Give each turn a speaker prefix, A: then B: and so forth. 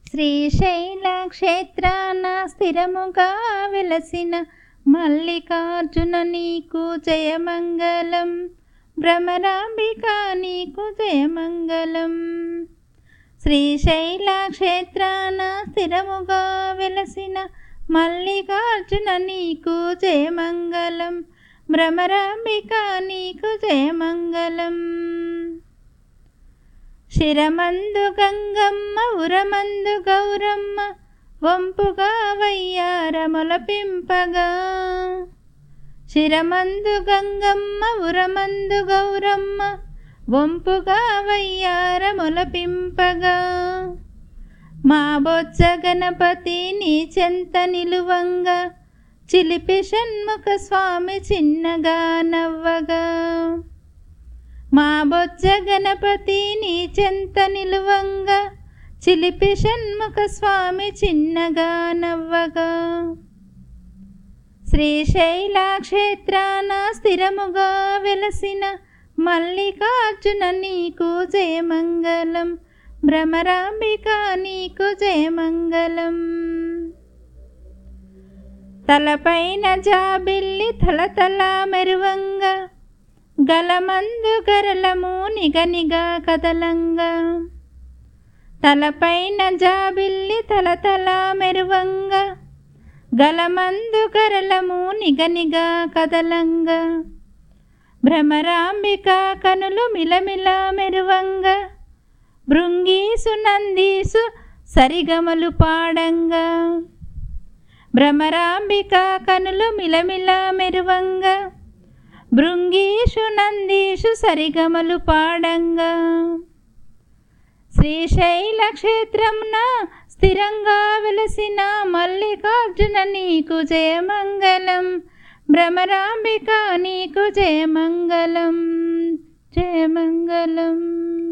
A: శ్రీశైల క్షేత్రాన స్థిరముగా వెలసిన మల్లికార్జున నీకు జయమంగళం భ్రమరాంబిక నీకు జయమంగళం శ్రీశైల క్షేత్రాన స్థిరముగా వెలసిన మల్లికార్జున నీకు జయమంగళం భ్రమరాంబిక నీకు జయమంగళం శిరమందు గంగమ్మ ఉరమందు గౌరమ్మ వంపుగా వయ్యారములపింపగా శిరమందు గంగమ్మ ఉరమందు గౌరమ్మ వంపుగా వయ్యారములపింపగా మా బొజ్జ గణపతి నీ చెంత నిలువంగా చిలిపి షణ్ముఖ స్వామి చిన్నగా నవ్వగా మా బొజ్జ గణపతి నీ చెంత నిలువంగా చిలిపి షణ్ముఖ స్వామి చిన్నగా నవ్వగా శ్రీశైల క్షేత్రాన స్థిరముగా వెలసిన మల్లికార్జున నీకు జయమంగళం భ్రమరాంబిక నీకు జయమంగళం తలపైన జాబిల్లి తలతల మెరువంగా గలమందు గరలము నిగనిగా కదలంగా తలపైన జాబిల్లి తలతల మెరువంగా గలమందు గరలము నిగనిగా కదలంగా భ్రమరాంబిక కనులు మిలమిల మెరువంగా భృంగీసు నందీసు సరిగమలు పాడంగా భ్రమరాంబిక కనులు మిలమిల మెరువంగా భృంగీషు నందీషు సరిగమలు పాడంగా శ్రీశైల క్షేత్రంన స్థిరంగా వెలసిన మల్లికార్జున నీకు జయమంగళం భ్రమరాంబిక నీకు జయమంగళం జయమంగళం